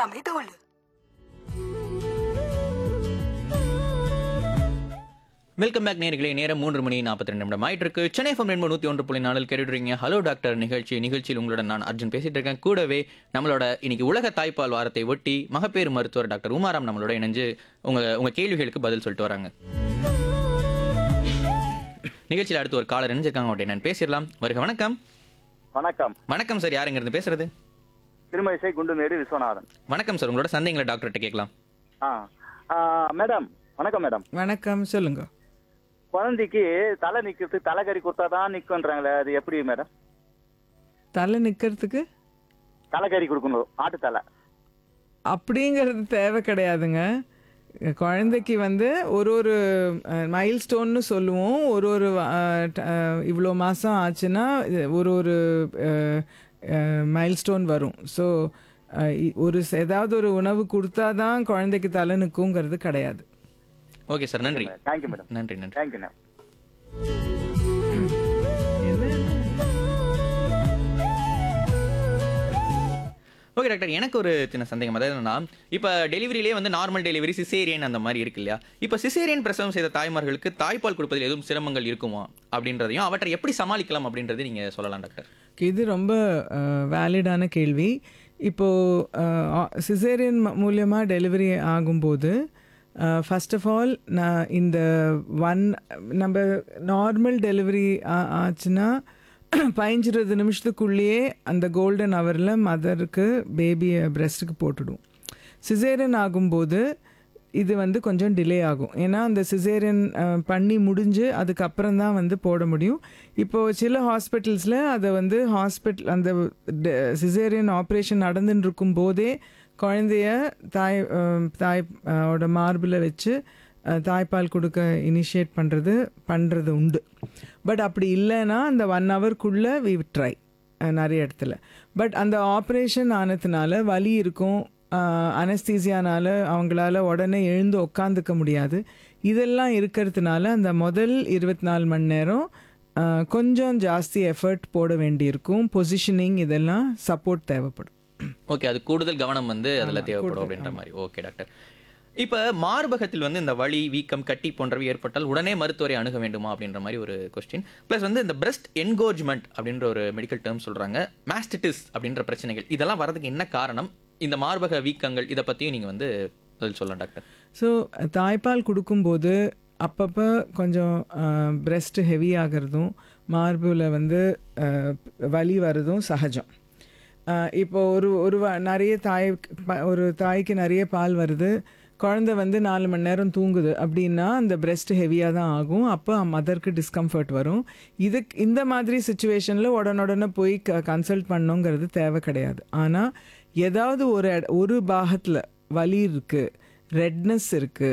எல்லாமே தோல் welcome back நேர்களே நேரம் மூன்று மணி நாற்பத்தி ரெண்டு நிமிடம் ஆயிட்டு இருக்கு சென்னை ஃபம் ரெண்டு நூற்றி ஒன்று புள்ளி நாளில் கேட்டுறீங்க ஹலோ டாக்டர் நிகழ்ச்சி நிகழ்ச்சியில் உங்களுடன் நான் அர்ஜுன் பேசிட்டு இருக்கேன் கூடவே நம்மளோட இன்னைக்கு உலக தாய்ப்பால் வாரத்தை ஒட்டி மகப்பேறு மருத்துவர் டாக்டர் உமாராம் நம்மளோட இணைஞ்சு உங்க உங்க கேள்விகளுக்கு பதில் சொல்லிட்டு வராங்க நிகழ்ச்சியில் அடுத்து ஒரு காலர் இணைஞ்சிருக்காங்க அவர்கிட்ட நான் பேசிடலாம் வருக வணக்கம் வணக்கம் வணக்கம் சார் யாருங்க இருந்து பேசுறது திருமழிசை குண்டுமேடு விஸ்வநாதன் வணக்கம் சார் உங்களோட சந்தேகங்களை டாக்டர்கிட்ட கேட்கலாம் ஆ ஆ, மேடம் வணக்கம் மேடம் வணக்கம் சொல்லுங்க குழந்தைக்கு தலை நிக்கிறது தலைக்கறி கொடுத்தா தான் நிக்கும்ன்றாங்களே அது எப்படி மேடம் தலை நிக்கிறதுக்கு தலைக்கறி கொடுக்கணும் ஆட்டு தலை அப்படிங்கிறது தேவை கிடையாதுங்க குழந்தைக்கு வந்து ஒரு ஒரு மைல் ஸ்டோன்னு சொல்லுவோம் ஒரு ஒரு இவ்வளோ மாதம் ஆச்சுன்னா இது ஒரு ஒரு மைல் ஸ்டோன் வரும் ஸோ ஒரு ச- ஏதாவது ஒரு உணவு கொடுத்தா தான் குழந்தைக்கு தலை நிற்குங்கிறது கிடையாது ஓகே சார் நன்றி தேங்க்யூ மேடம் நன்றி நன்றி தேங்க்யூ மேம் ஓகே டாக்டர் எனக்கு ஒரு சின்ன சந்தேகம் அதாவது என்னன்னா இப்போ டெலிவரியிலே வந்து நார்மல் டெலிவரி சிசேரியன் அந்த மாதிரி இருக்கு இல்லையா இப்போ சிசேரியன் பிரசவம் செய்த தாய்மார்களுக்கு தாய்ப்பால் கொடுப்பதில் எதுவும் சிரமங்கள் இருக்குமா அப்படின்றதையும் அவற்றை எப்படி சமாளிக்கலாம் அப்படின்றது நீங்க சொல்லலாம் டாக்டர் இது ரொம்ப வேலிடான கேள்வி இப்போது சிசேரியன் மூலியமாக டெலிவரி ஆகும்போது ஃபர்ஸ்ட் ஆஃப் ஆல் நான் இந்த ஒன் நம்ம நார்மல் டெலிவரி ஆச்சுன்னா பதினஞ்சு நிமிஷத்துக்குள்ளேயே அந்த கோல்டன் ஹவரில் மதருக்கு பேபியை பிரஸ்ட்டுக்கு போட்டுடும் சிசேரியன் ஆகும்போது இது வந்து கொஞ்சம் டிலே ஆகும் ஏன்னா அந்த சிசேரியன் பண்ணி முடிஞ்சு அதுக்கப்புறம் தான் வந்து போட முடியும் இப்போது சில ஹாஸ்பிட்டல்ஸில் அதை வந்து ஹாஸ்பிட்டல் அந்த சிசேரியன் ஆப்ரேஷன் நடந்துன்னு இருக்கும் போதே குழந்தைய தாய் அஹ், தாய் அஹ், ஓட மார்பில் வச்சு அஹ், தாய்ப்பால் கொடுக்க இனிஷியேட் பண்ணுறது பண்ணுறது உண்டு பட் அப்படி இல்லைன்னா அந்த ஒன் ஹவர்க்குள்ளே வி ட்ரை நிறைய இடத்துல பட் அந்த ஆப்ரேஷன் ஆனதுனால வலி இருக்கும் அனஸ்தீசியானால அவங்களால உடனே எழுந்து உக்காந்துக்க முடியாது இதெல்லாம் இருக்கிறதுனால அந்த முதல் இருபத்தி நாலு மணி நேரம் ஆஹ், கொஞ்சம் ஜாஸ்தி எஃபர்ட் போட வேண்டியிருக்கும் பொசிஷனிங் இதெல்லாம் சப்போர்ட் தேவைப்படும் ஓகே அது கூடுதல் கவனம் வந்து அதுல தேவைப்படும் அப்படின்ற மாதிரி ஓகே டாக்டர் இப்போ மார்பகத்தில் வந்து இந்த வலி வீக்கம் கட்டி போன்றவை ஏற்பட்டால் உடனே மருத்துவரை அணுக வேண்டுமா அப்படின்ற மாதிரி ஒரு கொஸ்டின் ப்ளஸ் வந்து இந்த பிரஸ்ட் என்கோஜ்மெண்ட் அப்படின்ற ஒரு மெடிக்கல் டேர்ம் சொல்றாங்க மாஸ்டிட்டிஸ் அப்படின்ற பிரச்சனைகள் இதெல்லாம் வரதுக்கு என்ன காரணம் இந்த மார்பக வீக்கங்கள் இதை பத்தியும் நீங்க வந்து பதில் சொல்லலாம் டாக்டர் ஸோ தாய்ப்பால் கொடுக்கும்போது அப்பப்போ கொஞ்சம் பிரெஸ்ட் ஹெவி ஆகிறதும் மார்பில் வந்து ஆஹ், வலி வர்றதும் சகஜம் ஆஹ், இப்போ ஒரு ஒரு வ- நிறைய தாய் ப- ஒரு தாய்க்கு நிறைய பால் வருது குழந்தை வந்து நாலு மணி நேரம் தூங்குது அப்படின்னா அந்த பிரெஸ்ட் ஹெவியாக தான் ஆகும் அப்போ மதருக்கு டிஸ்கம்ஃபர்ட் வரும் இதுக்கு இந்த மாதிரி சுச்சுவேஷனில் உடனுடனே போய் க கன்சல்ட் பண்ணோங்கிறது தேவை கிடையாது ஆனால் ஏதாவது ஒரு இட- ஒரு பாகத்தில் வலி இருக்குது ரெட்னஸ் இருக்குது